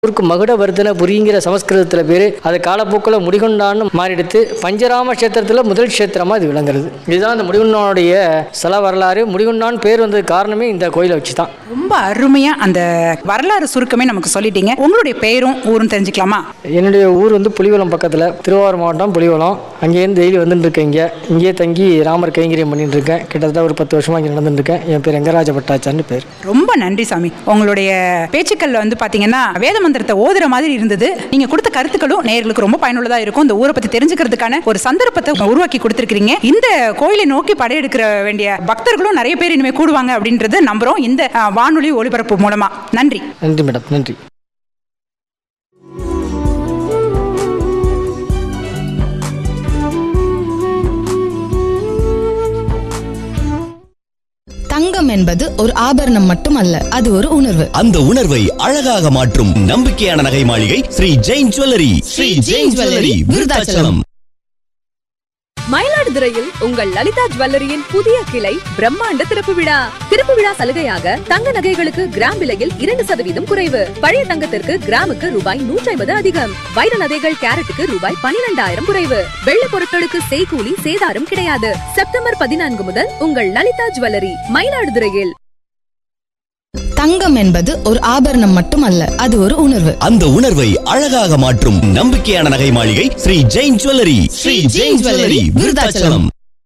ஊருக்கு மகுடவர்தன புரிங்கிற சமஸ்கிருதத்தில் பேர் அது காலப்போக்கில் முடிகொண்டான்னு மாறிடுத்து பஞ்சராம கஷேத்திரத்தில் முதல் க்ஷேத்திரமாக இது விளங்குறது இதுதான் அந்த முடிகொண்டானுடைய ஸ்தல வரலாறு முடிகொண்டான் பேர் வந்தது காரணமே இந்த கோயிலை வச்சு தான் ரொம்ப அருமையா அந்த வரலாறு சுருக்கமே நமக்கு சொல்லிட்டீங்க உங்களுடைய பெயரும் ஊரும் தெரிஞ்சுக்கலாமா என்னுடைய ஊர் வந்து புலிவலம் பக்கத்தில் திருவாரூர் மாவட்டம் புலிவலம் அங்கேருந்து டெய்லி வந்துட்டு இருக்கேன் இங்கே இங்கேயே தங்கி ராமர் கைங்கரியம் பண்ணிட்டு இருக்கேன் கிட்டத்தட்ட ஒரு பத்து வருஷமாக இங்கே நடந்துட்டு இருக்கேன் என் பேர் ரங்கராஜ பட்டாச்சார்னு பேர் ரொம்ப நன்றி சாமி உங்களுடைய பேச்சுக்கள்ல வந்து பாத்தீங்கன்னா வேத மந்திரத்தை ஓதுற மாதிரி இருந்தது நீங்க கொடுத்த கருத்துக்களும் நேயர்களுக்கு ரொம்ப பயனுள்ளதா இருக்கும் இந்த ஊரை பத்தி தெரிஞ்சுக்கிறதுக்கான ஒரு சந்தர்ப்பத்தை உருவாக்கி கொடுத்திருக்கீங்க இந்த கோயிலை நோக்கி படையெடுக்கிற வேண்டிய பக்தர்களும் நிறைய பேர் இனிமே கூடுவாங்க அப்படின்றது நம்புறோம் இந்த அஹ், வானொலி ஒளிபரப்பு மூலமா நன்றி நன்றி மேடம் நன்றி தங்கம் என்பது ஒரு ஆபரணம் மட்டுமல்ல அது ஒரு உணர்வு அந்த உணர்வை அழகாக மாற்றும் நம்பிக்கையான நகை மாளிகை ஸ்ரீ ஜெயின் ஜுவல்லரி ஸ்ரீ ஜெயின் ஜுவல்லரி விருதாச்சலம் மயிலாடுதுறையில் உங்கள் லலிதா ஜுவல்லரியின் புதிய கிளை பிரம்மாண்ட திறப்பு விழா திறப்பு விழா சலுகையாக தங்க நகைகளுக்கு கிராம் விலையில் இரண்டு சதவீதம் குறைவு பழைய தங்கத்திற்கு கிராமுக்கு ரூபாய் நூற்றி ஐம்பது அதிகம் வைர நகைகள் கேரட்டுக்கு ரூபாய் பனிரெண்டாயிரம் குறைவு வெள்ளி பொருட்களுக்கு செய்கூலி சேதாரம் கிடையாது செப்டம்பர் பதினான்கு முதல் உங்கள் லலிதா ஜுவல்லரி மயிலாடுதுறையில் தங்கம் என்பது ஒரு ஆபரணம் மட்டுமல்ல அது ஒரு உணர்வு அந்த உணர்வை அழகாக மாற்றும் நம்பிக்கையான நகை மாளிகை ஸ்ரீ ஜெயின் ஜுவல்லரி ஸ்ரீ ஜெயின் ஜுவல்லரி விருதாச்சலம்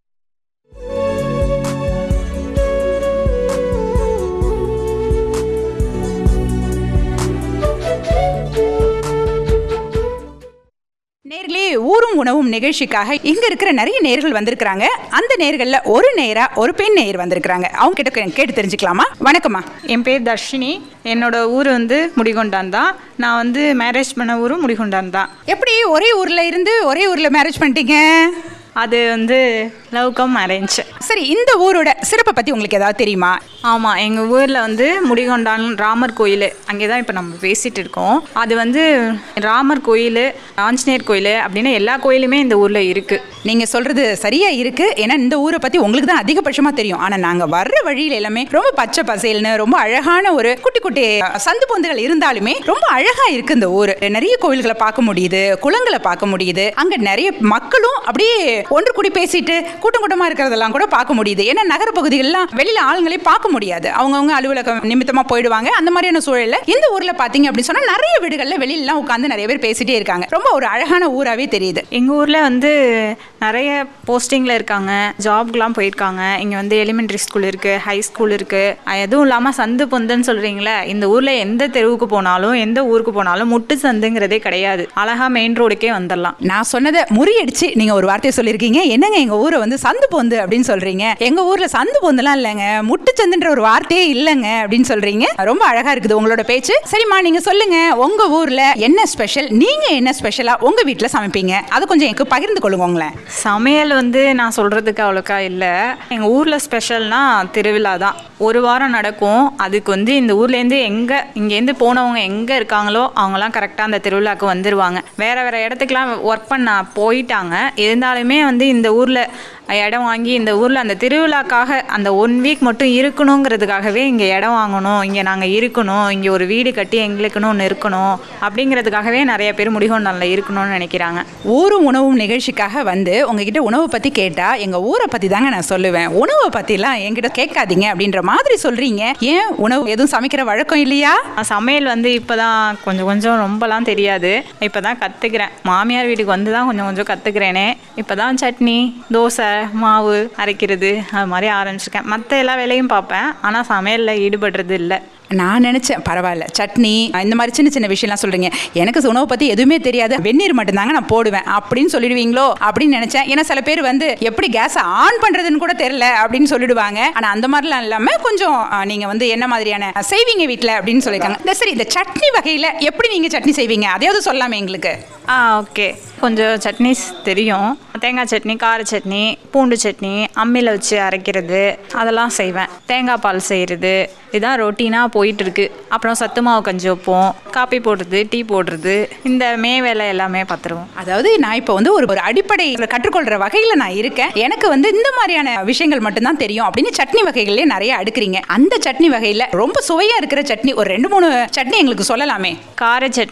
நேர்களே ஊரும் உணவும் நிகழ்ச்சிக்காக இங்க இருக்கிற நிறைய நேர்கள் வந்திருக்கிறாங்க அந்த நேர்கள்ல ஒரு நேரா ஒரு பெண் நேயர் வந்திருக்கிறாங்க அவங்க கிட்ட கே- கேட்டு தெரிஞ்சுக்கலாமா வணக்கம்மா என் பேர் தர்ஷினி என்னோட ஊர் வந்து முடிகொண்டான் தான் நான் வந்து மேரேஜ் பண்ண ஊரும் முடிகொண்டான் தான் எப்படி ஒரே ஊர்ல இருந்து ஒரே ஊர்ல மேரேஜ் பண்ணிட்டீங்க அது வந்து லவ் கம் அரேஞ்ச் சரி இந்த ஊரோட சிறப்பை பத்தி உங்களுக்கு ஏதாவது தெரியுமா ஆமாம் எங்கள் ஊரில் வந்து முடிகொண்டான் ராமர் கோயில் அங்கே தான் இப்போ நம்ம பேசிகிட்டு இருக்கோம் அது வந்து ராமர் கோயில் ஆஞ்சநேயர் கோயில் அப்படின்னு எல்லா கோயிலுமே இந்த ஊரில் இருக்குது நீங்க சொல்றது சரியா இருக்கு ஏன்னா இந்த ஊரை பத்தி உங்களுக்கு தான் அதிகபட்சமா தெரியும் ஆனா நாங்க வர்ற வழியில எல்லாமே ரொம்ப பச்சை பசேல்னு ரொம்ப அழகான ஒரு குட்டி குட்டி சந்து பொந்துகள் இருந்தாலுமே ரொம்ப அழகா இருக்கு இந்த ஊர் நிறைய கோயில்களை பார்க்க முடியுது குளங்களை பார்க்க முடியுது அங்க நிறைய மக்களும் அப்படியே ஒன்று கூடி பேசிட்டு கூட்டம் கூட்டமா இருக்கிறதெல்லாம் கூட பார்க்க முடியுது ஏன்னா நகர பகுதிகளெல்லாம் வெளியில ஆளுங்களே பார்க்க முடியாது அவங்கவுங்க அலுவலகம் நிமித்தமா போயிடுவாங்க அந்த மாதிரியான சூழல்ல இந்த ஊர்ல பாத்தீங்க அப்படின்னு சொன்னா நிறைய வீடுகள்ல வெளியில உட்காந்து நிறைய பேர் பேசிட்டே இருக்காங்க ரொம்ப ஒரு அழகான ஊராவே தெரியுது எங்கள் ஊரில் வந்து நிறைய போஸ்டிங்கில் இருக்காங்க ஜாப்க்குலாம் போயிருக்காங்க இங்கே வந்து எலிமெண்ட்ரி ஸ்கூல் இருக்குது ஹை ஸ்கூல் இருக்குது எதுவும் இல்லாமல் சந்து பொந்துன்னு சொல்கிறீங்களே இந்த ஊரில் எந்த தெருவுக்கு போனாலும் எந்த ஊருக்கு போனாலும் முட்டு சந்துங்கிறதே கிடையாது அழகாக மெயின் ரோடுக்கே வந்துடலாம் நான் சொன்னதை முறியடிச்சு நீங்க ஒரு வார்த்தையை சொல்லியிருக்கீங்க என்னங்க எங்க ஊரை வந்து சந்து பொந்து அப்படின்னு சொல்றீங்க எங்க ஊர்ல சந்து பொந்துலாம் இல்லைங்க முட்டுச்சந்துன்ற ஒரு வார்த்தையே இல்லைங்க அப்படின்னு சொல்றீங்க ரொம்ப அழகா இருக்குது உங்களோட பேச்சு சரிம்மா நீங்க சொல்லுங்க உங்க ஊர்ல என்ன ஸ்பெஷல் நீங்க என்ன ஸ்பெஷலா உங்க வீட்ல சமைப்பீங்க அதை கொஞ்சம் எனக்கு பகிர்ந்து கொள்ளுங்களேன் சமையல் வந்து நான் சொல்கிறதுக்கு அவ்வளோக்கா இல்லை எங்கள் ஊரில் ஸ்பெஷல்னா திருவிழா தான் ஒரு வாரம் நடக்கும் அதுக்கு வந்து இந்த ஊர்லேருந்து எங்கே இங்கேருந்து போனவங்க எங்கே இருக்காங்களோ அவங்களாம் கரெக்டாக அந்த திருவிழாக்கு வந்துடுவாங்க வேறு வேறு இடத்துக்குலாம் ஒர்க் பண்ண போயிட்டாங்க இருந்தாலுமே வந்து இந்த ஊரில் இடம் வாங்கி இந்த ஊரில் அந்த திருவிழாக்காக அந்த ஒன் வீக் மட்டும் இருக்கணுங்கிறதுக்காகவே இங்கே இடம் வாங்கணும் இங்கே நாங்கள் இருக்கணும் இங்கே ஒரு வீடு கட்டி எங்களுக்குன்னு ஒன்று இருக்கணும் அப்படிங்கிறதுக்காகவே நிறைய பேர் முடிகொண்டானில் இருக்கணும்னு நினைக்கிறாங்க ஊரும் உணவும் நிகழ்ச்சிக்காக வந்து உங்ககிட்ட உணவை பத்தி கேட்டா எங்க ஊரை பத்தி தாங்க நான் சொல்லுவேன் உணவை பத்திலாம் என்கிட்ட கேட்காதீங்க அப்படின்ற மாதிரி சொல்றீங்க ஏன் உணவு எதுவும் சமைக்கிற வழக்கம் இல்லையா நான் சமையல் வந்து இப்போ தான் கொஞ்சம் கொஞ்சம் ரொம்பலாம் தெரியாது இப்போ தான் கற்றுக்கிறேன் மாமியார் வீட்டுக்கு வந்து தான் கொஞ்சம் கொஞ்சம் கற்றுக்கிறேனே இப்போ தான் சட்னி தோசை மாவு அரைக்கிறது அது மாதிரி ஆரம்பிச்சிருக்கேன் மற்ற எல்லா வேலையும் பார்ப்பேன் ஆனால் சமையலில் ஈடுபடுறது இல்லை நான் நினைச்சேன் பரவாயில்ல சட்னி இந்த மாதிரி சின்ன சின்ன விஷயம்லாம் சொல்றீங்க எனக்கு உணவை பத்தி எதுவுமே தெரியாது வெந்நீர் மட்டும்தாங்க நான் போடுவேன் அப்படின்னு சொல்லிடுவீங்களோ அப்படின்னு நினைச்சேன் ஏன்னா சில பேர் வந்து எப்படி கேஸை ஆன் பண்றதுன்னு கூட தெரியல அப்படின்னு சொல்லிடுவாங்க ஆனா அந்த மாதிரிலாம் இல்லாம கொஞ்சம் ஆ, நீங்க வந்து என்ன மாதிரியான செய்வீங்க வீட்ல அப்படின்னு சொல்லியிருக்காங்க இந்த சரி இந்த சட்னி வகையில எப்படி நீங்க சட்னி செய்வீங்க அதையாவது சொல்லாமே எங்களுக்கு ஆ ஓகே கொஞ்சம் சட்னிஸ் தெரியும் தேங்காய் சட்னி கார சட்னி பூண்டு சட்னி அம்மியில் வச்சு அரைக்கிறது அதெல்லாம் செய்வேன் தேங்காய் பால் செய்கிறது இதான் ரொட்டீனாக போயிட்டு இருக்கு அப்புறம் சத்து மாவு கஞ்சி வைப்போம் காப்பி போடுறது டீ போடுறது இந்த மே வேலை எல்லாமே பார்த்துருவோம் அதாவது நான் இப்போ வந்து ஒரு ஒரு அடிப்படை கற்றுக்கொள்ற வகையில நான் இருக்கேன் எனக்கு வந்து இந்த மாதிரியான விஷயங்கள் மட்டும்தான் தெரியும் அப்படின்னு சட்னி வகைகள்லயே நிறைய அடுக்குறீங்க அந்த சட்னி வகையில ரொம்ப சுவையா இருக்கிற சட்னி ஒரு ரெண்டு மூணு சட்னி எங்களுக்கு சொல்லலாமே கார சட்னி